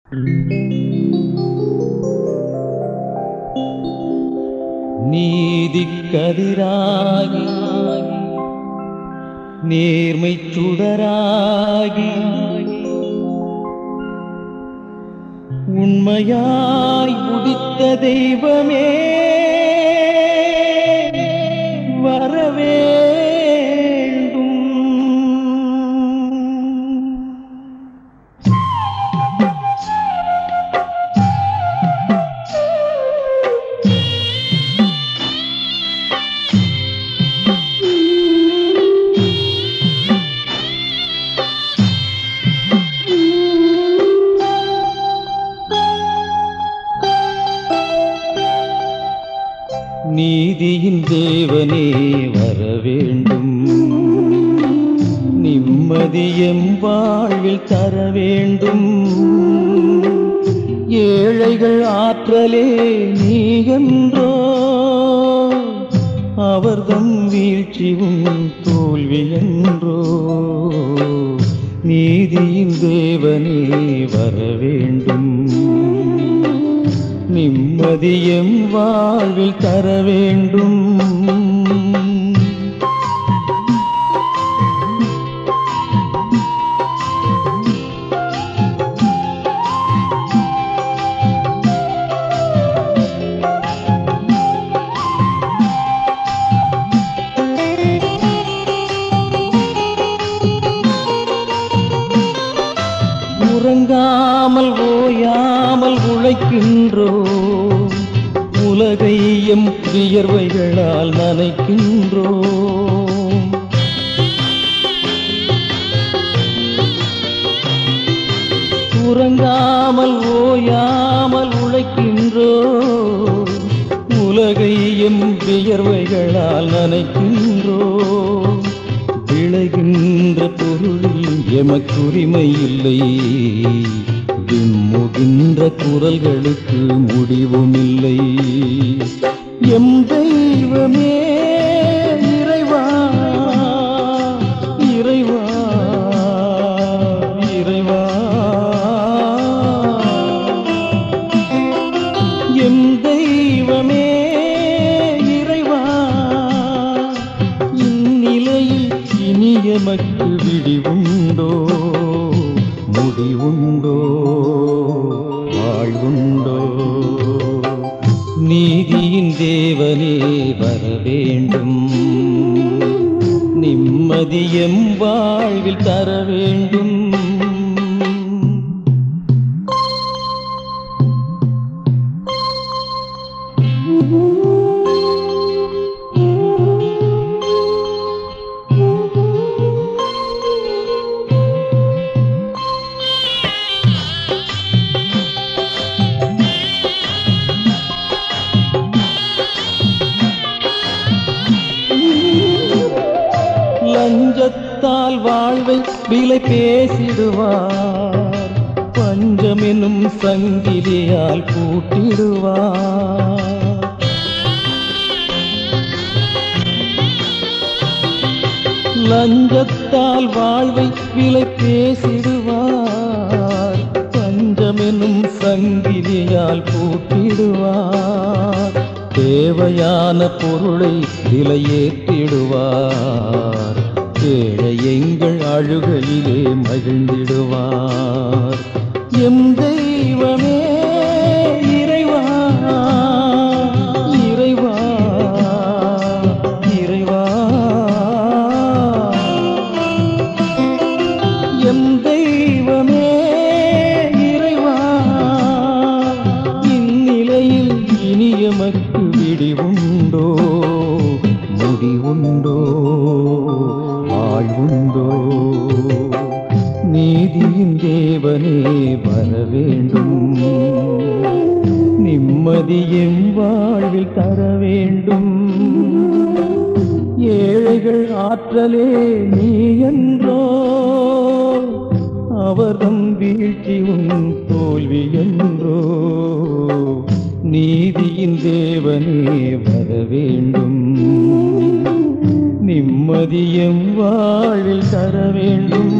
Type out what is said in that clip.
நீதிக்கதிராகி நேர்மை சுடராகி உண்மையாய் உதித்த தெய்வமே வரவேண்டும் நீதியின் தேவனே வர வேண்டும் நிம்மதியம் வாழ்வில் தர வேண்டும் ஏழைகள் ஆற்றலே நீ என்றோ அவர்தம் வீழ்ச்சியும் தோல்வி என்றோ நீதியின் தேவனே வர வேண்டும் நிம்மதியம் வாழ்வில் தர வேண்டும் உறங்காமல் ஓயாமல் உழைக்கின்றோம் உலகை எம் வியர்வைகளால் நனைக்கின்றோம் உறங்காமல் ஓயாமல் உழைக்கின்றோம் உலகை எம் வியர்வைகளால் நனைக்கின்றோம் விளைகின்ற பொருளில் எமக்குரிமை இல்லை விம்முகின்ற குரல்களுக்கு முடிவும் இல்லை எம் தெய்வமே இறைவா இறைவா இறைவா எம் தெய்வமே இறைவா இந்நிலையில் இனி எமக்கு விடிவுண்டோ முடிவுண்டோ வாழ்வுண்டோ நீதியின் தேவனே வர வேண்டும் நிம்மதியம் வாழ்வில் தர வேண்டும் லஞ்சத்தால் வாழ்வை விலை பேசிடுவார் பஞ்சமெனும் சங்கிலியால் பூட்டிடுவார் லஞ்சத்தால் வாழ்வை விலை பேசிடுவார் பஞ்சமெனும் சங்கிலியால் பூட்டிடுவார் தேவையான பொருளை விலையேற்றிடுவார் ஏழை எங்கள் அழுகையிலே மகிழ்ந்திடுவார் எம் தெய்வமே இறைவா இறைவா இறைவா எம் தெய்வமே இறைவா இந்நிலையில் இனி எமக்கு விடிவுண்டோ முடிவுண்டோ வாழ்வுண்டோ நீதியின் தேவனே வர வேண்டும் நிம்மதியும் வாழ்வில் தர வேண்டும் ஏழைகள் ஆற்றலே நீ என்றோ அவர்தம் வீழ்ச்சி உன் தோல்வி என்றோ நீதியின் தேவனே வர வேண்டும் நிம்மதியும் வாழ்வில் தர வேண்டும்